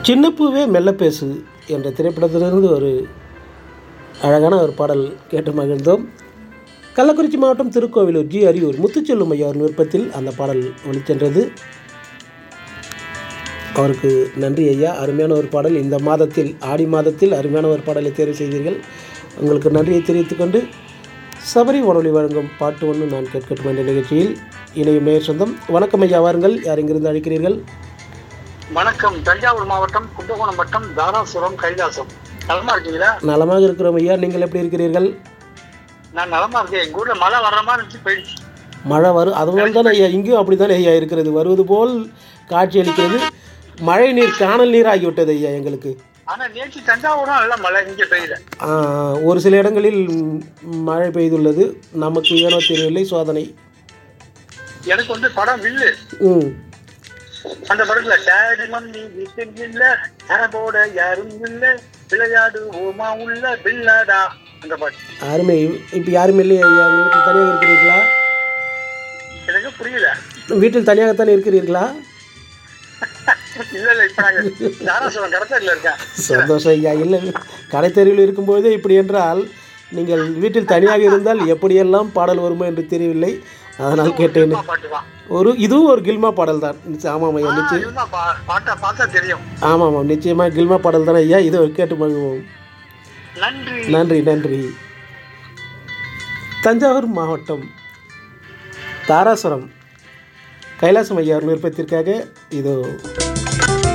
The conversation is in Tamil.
சின்னப்பூவே மெல்ல பேசு என்ற திரைப்படத்திலிருந்து ஒரு அழகான ஒரு பாடல் கேட்டு மகிழ்ந்தோம் கள்ளக்குறிச்சி மாவட்டம் திருக்கோவிலூர் ஜி அரியூர் முத்துச்செல்லும் ஐயாவின் விருப்பத்தில் அந்த பாடல் ஒளிச்சென்றது அவருக்கு நன்றி ஐயா அருமையான ஒரு பாடல் இந்த மாதத்தில் ஆடி மாதத்தில் அருமையான ஒரு பாடலை தேர்வு செய்தீர்கள் உங்களுக்கு நன்றியை தெரிவித்துக்கொண்டு சபரி வானொலி வழங்கும் பாட்டு ஒன்று நான் கேட்கட்டும் என்ற நிகழ்ச்சியில் இணையும் நேர் சொந்தம் வணக்கம் ஐயா வாருங்கள் யார் இங்கிருந்து அழைக்கிறீர்கள் வணக்கம் தஞ்சாவூர் மாவட்டம் கும்பகோணம் வட்டம் தாராசுரம் கைலாசம் நலமா இருக்கீங்களா நலமாக இருக்கிறோம் ஐயா நீங்கள் எப்படி இருக்கிறீர்கள் நான் நலமா இருக்கேன் எங்க ஊர்ல மழை வர்ற மாதிரி இருந்துச்சு போயிடுச்சு மழை வரும் அதுபோல் தானே ஐயா இங்கேயும் அப்படி தானே ஐயா இருக்கிறது வருவது போல் காட்சி அளிக்கிறது மழை நீர் காணல் நீர் ஆகிவிட்டது ஐயா எங்களுக்கு ஆனா நேற்று தஞ்சாவூரும் நல்ல மழை இங்க பெய்யல ஆ, ஒரு சில இடங்களில் ம், மழை பெய்துள்ளது நமக்கு ஏனோ தெரியவில்லை சோதனை எனக்கு வந்து படம் வில்லு ம் அந்த படத்துல டேடி மம்மி வீட்டில் இல்ல போட யாரும் இல்ல விளையாடு ஓமா உள்ள பில்லாடா அந்த பாட்டு அருமை இப்போ யாரும் இல்லையா ஐயா உங்கள் வீட்டில் தனியாக இருக்கிறீர்களா எனக்கு புரியல வீட்டில் தனியாகத்தானே இருக்கிறீர்களா இல்ல இல்ல இப்ப நாங்க தாராசுரம் கடத்தல இருக்கேன் சந்தோஷம் ஐயா இல்லை கடைத்தெருவில் இருக்கும்போதே இப்படி என்றால் நீங்கள் வீட்டில் தனியாக இருந்தால் எப்படியெல்லாம் பாடல் வருமோ என்று தெரியவில்லை அதனால் கேட்டேன் பாட்டு தான் ஒரு இதுவும் ஒரு கில்மா பாடல் தான் ஆமாம் ஐயா நிச்சயம் இதுதான் பா- பாட்டா பார்த்தா தெரியும் ஆமாம் ஆமாம் நிச்சயமாக கில்மா பாடல் தானே ஐயா இதை கேட்டு மகிழ்வோம் நன்றி நன்றி நன்றி தஞ்சாவூர் மாவட்டம் தாராசுரம் கைலாசம் ஐயா விருப்பத்திற்காக இதோ